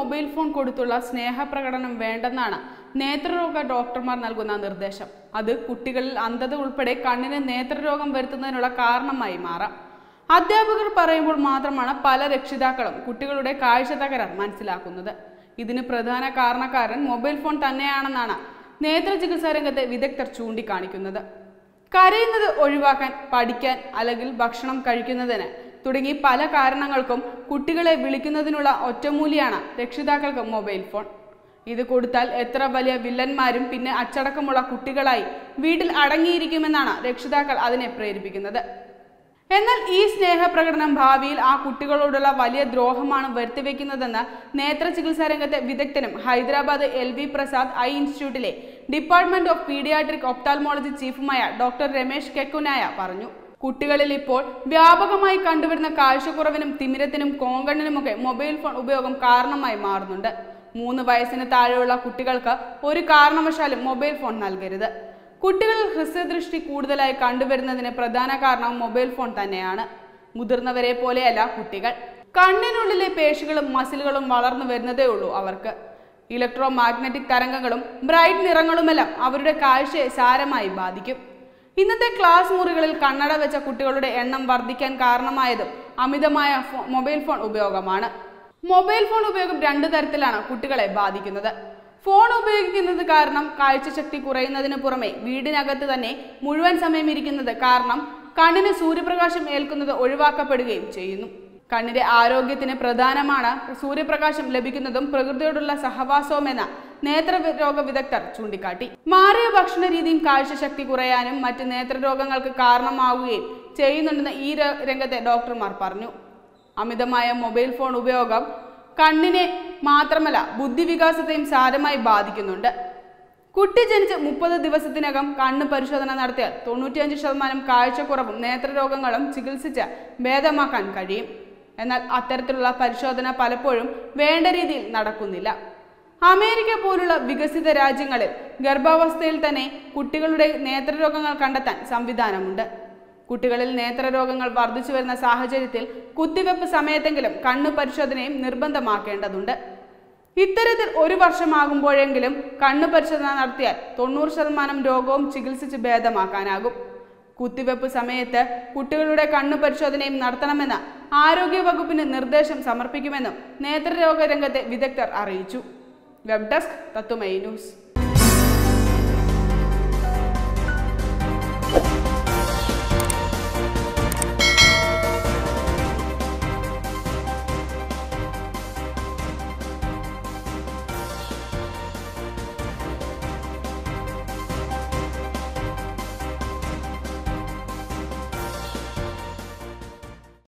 mobile phone കൊടുത്തുള്ള സ്നേഹപ്രകടനം വേണ്ടെന്നാണ് നേത്രരോഗ ഡോക്ടർമാർ നൽകുന്ന നിർദ്ദേശം അത് കുട്ടികളിൽ അന്ധത ഉൾപ്പെടെ കണ്ണിന് നേത്രരോഗം വരുത്തുന്നതിനുള്ള കാരണമായി മാറാം അധ്യാപകർ പറയുമ്പോൾ മാത്രമാണ് പല രക്ഷിതാക്കളും കുട്ടികളുടെ കാഴ്ച തകരാർ മനസ്സിലാക്കുന്നത് ഇതിന് പ്രധാന കാരണക്കാരൻ മൊബൈൽ ഫോൺ തന്നെയാണെന്നാണ് നേത്ര ചികിത്സാ രംഗത്തെ വിദഗ്ധർ ചൂണ്ടിക്കാണിക്കുന്നത് കരയുന്നത് ഒഴിവാക്കാൻ പഠിക്കാൻ അല്ലെങ്കിൽ ഭക്ഷണം കഴിക്കുന്നതിന് തുടങ്ങി പല കാരണങ്ങൾക്കും കുട്ടികളെ വിളിക്കുന്നതിനുള്ള ഒറ്റമൂലിയാണ് രക്ഷിതാക്കൾക്ക് മൊബൈൽ ഫോൺ ഇത് കൊടുത്താൽ എത്ര വലിയ വില്ലന്മാരും പിന്നെ അച്ചടക്കമുള്ള കുട്ടികളായി വീട്ടിൽ അടങ്ങിയിരിക്കുമെന്നാണ് രക്ഷിതാക്കൾ അതിനെ പ്രേരിപ്പിക്കുന്നത് എന്നാൽ ഈ സ്നേഹപ്രകടനം ഭാവിയിൽ ആ കുട്ടികളോടുള്ള വലിയ ദ്രോഹമാണ് വരുത്തിവെക്കുന്നതെന്ന് നേത്ര ചികിത്സാ രംഗത്തെ വിദഗ്ധനും Hyderabad L V Prasad eye ഇൻസ്റ്റിറ്റ്യൂട്ടിലെ ഡിപ്പാർട്ട്മെന്റ് ഓഫ് പീഡിയാട്രിക് ഒപ്താൽമോളജി ചീഫുമായ ഡോക്ടർ രമേശ് കെക്കുനായ പറഞ്ഞു കുട്ടികളിൽ ഇപ്പോൾ വ്യാപകമായി കണ്ടുവരുന്ന കാഴ്ചക്കുറവിനും തിമിരത്തിനും കോങ്കണ്ണിനുമൊക്കെ മൊബൈൽ ഫോൺ ഉപയോഗം കാരണമായി മാറുന്നുണ്ട് മൂന്ന് വയസ്സിന് താഴെയുള്ള കുട്ടികൾക്ക് ഒരു കാരണവശാലും മൊബൈൽ ഫോൺ നൽകരുത് കുട്ടികളിൽ ഹ്രസ്വദൃഷ്ടി കൂടുതലായി കണ്ടുവരുന്നതിന് പ്രധാന കാരണം മൊബൈൽ ഫോൺ തന്നെയാണ് മുതിർന്നവരെ പോലെയല്ല കുട്ടികൾ കണ്ണിനുള്ളിലെ പേശികളും മസിലുകളും വളർന്നു വരുന്നതേ ഉള്ളൂ അവർക്ക് ഇലക്ട്രോ മാഗ്നറ്റിക് തരംഗങ്ങളും ബ്രൈറ്റ് നിറങ്ങളുമെല്ലാം അവരുടെ കാഴ്ചയെ സാരമായി ബാധിക്കും ഇന്നത്തെ ക്ലാസ് മുറികളിൽ കണ്ണട വെച്ച കുട്ടികളുടെ എണ്ണം വർദ്ധിക്കാൻ കാരണമായതും അമിതമായ ഫോ- മൊബൈൽ ഫോൺ ഉപയോഗമാണ് മൊബൈൽ ഫോൺ ഉപയോഗം രണ്ടു തരത്തിലാണ് കുട്ടികളെ ബാധിക്കുന്നത് ഫോൺ ഉപയോഗിക്കുന്നത് കാരണം കാഴ്ചശക്തി കുറയുന്നതിന് പുറമെ വീടിനകത്ത് തന്നെ മുഴുവൻ സമയം ഇരിക്കുന്നത് കാരണം കണ്ണിന് സൂര്യപ്രകാശം ഏൽക്കുന്നത് ഒഴിവാക്കപ്പെടുകയും ചെയ്യുന്നു കണ്ണിന്റെ ആരോഗ്യത്തിന് പ്രധാനമാണ് സൂര്യപ്രകാശം ലഭിക്കുന്നതും പ്രകൃതിയോടുള്ള സഹവാസവുമെന്ന നേത്രരോഗ വിദഗ്ധർ ചൂണ്ടിക്കാട്ടി മാറിയ ഭക്ഷണ രീതിയും കാഴ്ചശക്തി കുറയാനും മറ്റ് നേത്രരോഗങ്ങൾക്ക് കാരണമാവുകയും ചെയ്യുന്നുണ്ടെന്ന് ഈ ര- രംഗത്തെ ഡോക്ടർമാർ പറഞ്ഞു അമിതമായ മൊബൈൽ ഫോൺ ഉപയോഗം കണ്ണിനെ മാത്രമല്ല ബുദ്ധിവികാസത്തെയും സാരമായി ബാധിക്കുന്നുണ്ട് കുട്ടി ജനിച്ച് മുപ്പത് ദിവസത്തിനകം കണ്ണ് പരിശോധന നടത്തിയാൽ തൊണ്ണൂറ്റിയഞ്ച് ശതമാനം കാഴ്ചക്കുറവും നേത്രരോഗങ്ങളും ചികിത്സിച്ച് ഭേദമാക്കാൻ കഴിയും എന്നാൽ അത്തരത്തിലുള്ള പരിശോധന പലപ്പോഴും വേണ്ട രീതിയിൽ നടക്കുന്നില്ല അമേരിക്ക പോലുള്ള വികസിത രാജ്യങ്ങളിൽ ഗർഭാവസ്ഥയിൽ തന്നെ കുട്ടികളുടെ നേത്രരോഗങ്ങൾ കണ്ടെത്താൻ സംവിധാനമുണ്ട് കുട്ടികളിൽ നേത്രരോഗങ്ങൾ വർദ്ധിച്ചു വരുന്ന സാഹചര്യത്തിൽ കുത്തിവെപ്പ് സമയത്തെങ്കിലും കണ്ണു പരിശോധനയും നിർബന്ധമാക്കേണ്ടതുണ്ട് ഇത്തരത്തിൽ ഒരു വർഷമാകുമ്പോഴെങ്കിലും കണ്ണു പരിശോധന നടത്തിയാൽ തൊണ്ണൂറ് ശതമാനം രോഗവും ചികിത്സിച്ച് ഭേദമാക്കാനാകും കുത്തിവെപ്പ് സമയത്ത് കുട്ടികളുടെ കണ്ണു പരിശോധനയും നടത്തണമെന്ന് ആരോഗ്യ വകുപ്പിന് നിർദ്ദേശം സമർപ്പിക്കുമെന്നും നേത്രരോഗ രംഗത്തെ വിദഗ്ധർ അറിയിച്ചു വെബ് ഡെസ്ക് തത്തുമൈ ന്യൂസ്